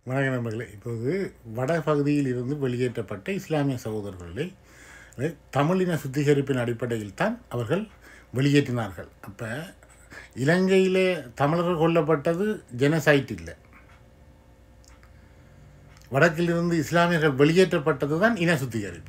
வணக்க நண்பர்களே இப்போது வட பகுதியில் இருந்து வெளியேற்றப்பட்ட இஸ்லாமிய சகோதரர்களை அதை தமிழின சுத்திகரிப்பின் அடிப்படையில் தான் அவர்கள் வெளியேற்றினார்கள் அப்போ இலங்கையிலே தமிழர்கள் கொல்லப்பட்டது ஜெனசைட் இல்லை வடக்கிலிருந்து இஸ்லாமியர்கள் வெளியேற்றப்பட்டது தான் இன சுத்திகரிப்பு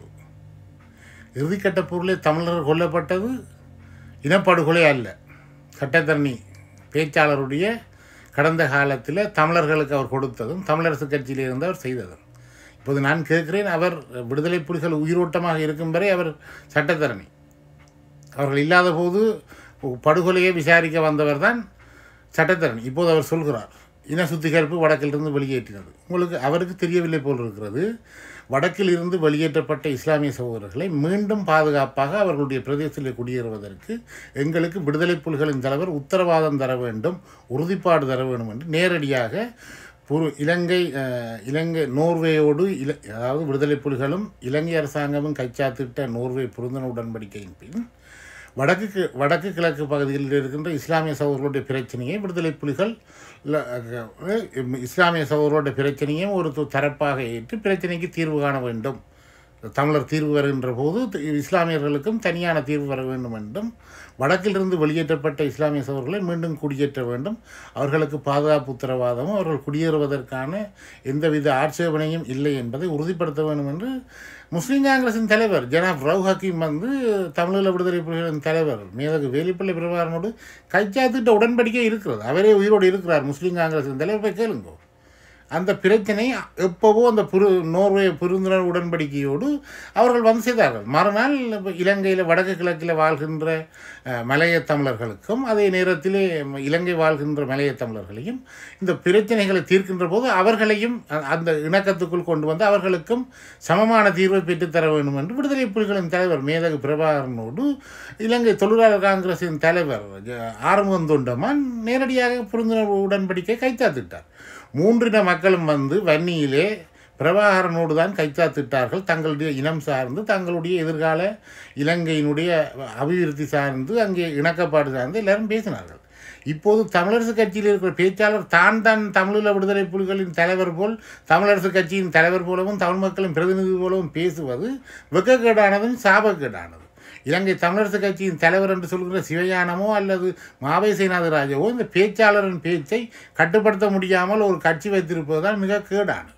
இறுதிக்கட்ட பொருளே தமிழர்கள் கொல்லப்பட்டது இனப்படுகொலை அல்ல சட்டத்தரணி பேச்சாளருடைய கடந்த காலத்தில் தமிழர்களுக்கு அவர் கொடுத்ததும் தமிழரசு கட்சியில் இருந்து அவர் செய்ததும் இப்போது நான் கேட்கிறேன் அவர் விடுதலை புலிகள் உயிரோட்டமாக இருக்கும் வரை அவர் சட்டத்தரணி அவர்கள் இல்லாத போது படுகொலையை விசாரிக்க வந்தவர் தான் சட்டத்தரணி இப்போது அவர் சொல்கிறார் இன சுத்திகரிப்பு வடக்கிலிருந்து வெளியேற்றினது உங்களுக்கு அவருக்கு தெரியவில்லை போல் இருக்கிறது வடக்கில் இருந்து வெளியேற்றப்பட்ட இஸ்லாமிய சகோதரர்களை மீண்டும் பாதுகாப்பாக அவர்களுடைய பிரதேசத்தில் குடியேறுவதற்கு எங்களுக்கு விடுதலை புலிகளின் தலைவர் உத்தரவாதம் தர வேண்டும் உறுதிப்பாடு தர வேண்டும் என்று நேரடியாக புரு இலங்கை அஹ், இலங்கை நோர்வேயோடு இல அதாவது விடுதலை புலிகளும் இலங்கை அரசாங்கமும் கைச்சாத்திட்ட நோர்வே புரிந்துணர்வு உடன்படிக்கையின் பின் வடக்கு கி- வடக்கு கிழக்கு பகுதிகளில் இருக்கின்ற இஸ்லாமிய சகோதரர்களுடைய பிரச்சனையை விடுதலை புலிகள் ல- அஹ், இஸ்லாமிய சகோதரர்களுடைய பிரச்சனையும் ஒரு து- தரப்பாக ஏற்று பிரச்சனைக்கு தீர்வு காண வேண்டும் தமிழர் தீர்வு வருகின்ற போது தி- இஸ்லாமியர்களுக்கும் தனியான தீர்வு வர வேண்டும் என்றும் வடக்கிலிருந்து வெளியேற்றப்பட்ட இஸ்லாமிய சகோதரர்களை மீண்டும் குடியேற்ற வேண்டும் அவர்களுக்கு பாதுகாப்பு உத்தரவாதமும் அவர்கள் குடியேறுவதற்கான எந்தவித ஆட்சேபனையும் இல்லை என்பதை உறுதிப்படுத்த வேண்டும் என்று முஸ்லீம் காங்கிரசின் தலைவர் ஜனாப் ரவு ஹக்கீம் வந்து தமிழீழ விடுதலை புலிகளின் தலைவர் மேதகு வேலிப்பள்ளி பிரபாகரனோடு கைச்சாத்திட்ட உடன்படிக்கை இருக்கிறது அவரே உயிரோடு இருக்கிறார் முஸ்லீம் காங்கிரசின் தலைவர் போய் கேளுங்கோ அந்த பிரச்சனை எப்போவோ அந்த புரு நோர்வே புரிந்துணர்வு உடன்படிக்கையோடு அவர்கள் வந்து செய்தார்கள் மறுநாள் இப்ப இலங்கையில் வடக்கு கிழக்கில் வாழ்கின்ற அஹ், மலைய தமிழர்களுக்கும் அதே நேரத்திலே ம- இலங்கை வாழ்கின்ற மலைய தமிழர்களையும் இந்த பிரச்சனைகளை தீர்க்கின்ற போது அவர்களையும் அ- அந்த இணக்கத்துக்குள் கொண்டு வந்து அவர்களுக்கும் சமமான தீர்வை பெற்றுத்தர வேண்டும் என்று விடுதலை புலிகளின் தலைவர் மேதகு பிரபாகரனோடு இலங்கை தொழிலாளர் காங்கிரசின் தலைவர் ஜ- ஆறுமுகம் தொண்டமான் நேரடியாக புரிந்துணர்வு உடன்படிக்கை கைச்சாத்திட்டார் மூன்றின மக்களும் வந்து வன்னியிலே பிரபாகரனோடு தான் கைச்சாத்திட்டார்கள் தங்களுடைய இனம் சார்ந்து தங்களுடைய எதிர்கால இலங்கையினுடைய அபிவிருத்தி சார்ந்து அங்கே இணக்கப்பாடு சார்ந்து எல்லாரும் பேசினார்கள் இப்போது தமிழரசு கட்சியில் இருக்கிற பேச்சாளர் தான் தான் தமிழீழ விடுதலை புலிகளின் தலைவர் போல் தமிழரசு கட்சியின் தலைவர் போலவும் தமிழ் மக்களின் பிரதிநிதி போலவும் பேசுவது வெக்கக்கேடானதும் சாபக்கேடானது இலங்கை தமிழரசு கட்சியின் தலைவர் என்று சொல்கிற சிவயானமோ அல்லது மாவேசைநாத ராஜாவோ இந்த பேச்சாளரின் பேச்சை கட்டுப்படுத்த முடியாமல் ஒரு கட்சி வைத்திருப்பதுதான் மிக கேடானது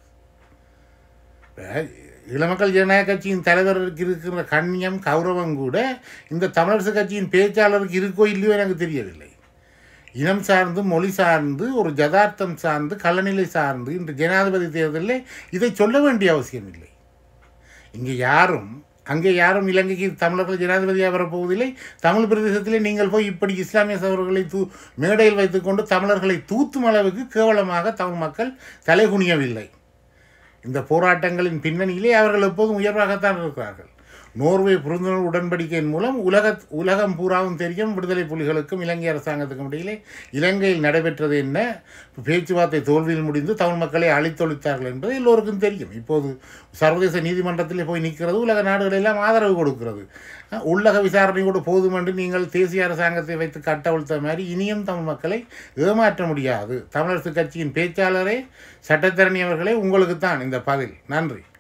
இப்ப இளமக்கள் ஜனநாயக கட்சியின் தலைவருக்கு இருக்கிற கண்ணியம் கௌரவம் கூட இந்த தமிழரசு கட்சியின் பேச்சாளருக்கு இருக்கோ இல்லையோ எனக்கு தெரியவில்லை இனம் சார்ந்து மொழி சார்ந்து ஒரு ஜதார்த்தம் சார்ந்து கலநிலை சார்ந்து இன்று ஜனாதிபதி தேர்தலில் இதை சொல்ல வேண்டிய அவசியம் இல்லை இங்கே யாரும் அங்கே யாரும் இலங்கைக்கு தமிழர்கள் ஜனாதிபதியாக வரப்போவதில்லை தமிழ் பிரதேசத்திலே நீங்கள் போய் இப்படி இஸ்லாமிய சகோதரர்களை தூ மேடையில் வைத்துக்கொண்டு தமிழர்களை தூத்தும் அளவுக்கு கேவலமாக தமிழ் மக்கள் தலைகுனியவில்லை இந்த போராட்டங்களின் பின்னணியிலே அவர்கள் எப்போதும் உயர்வாகத்தான் இருக்கிறார்கள் நோர்வே புரிந்துணர்வு உடன்படிக்கையின் மூலம் உலக உலகம் பூராவும் தெரியும் விடுதலை புலிகளுக்கும் இலங்கை அரசாங்கத்துக்கும் இடையிலே இலங்கையில் நடைபெற்றது என்ன பேச்சுவார்த்தை தோல்வியில் முடிந்து தமிழ் மக்களை அழித்தொழித்தார்கள் என்பது எல்லோருக்கும் தெரியும் இப்போது சர்வதேச நீதிமன்றத்திலே போய் நிற்கிறது உலக நாடுகள் எல்லாம் ஆதரவு கொடுக்கிறது அஹ், உள்ளக விசாரணையோடு போதும் என்று நீங்கள் தேசிய அரசாங்கத்தை வைத்து கட்டவிழ்த்த மாதிரி இனியும் தமிழ் மக்களை ஏமாற்ற முடியாது தமிழரசு கட்சியின் பேச்சாளரே சட்டத்தரணி அவர்களே உங்களுக்கு தான் இந்த பதில் நன்றி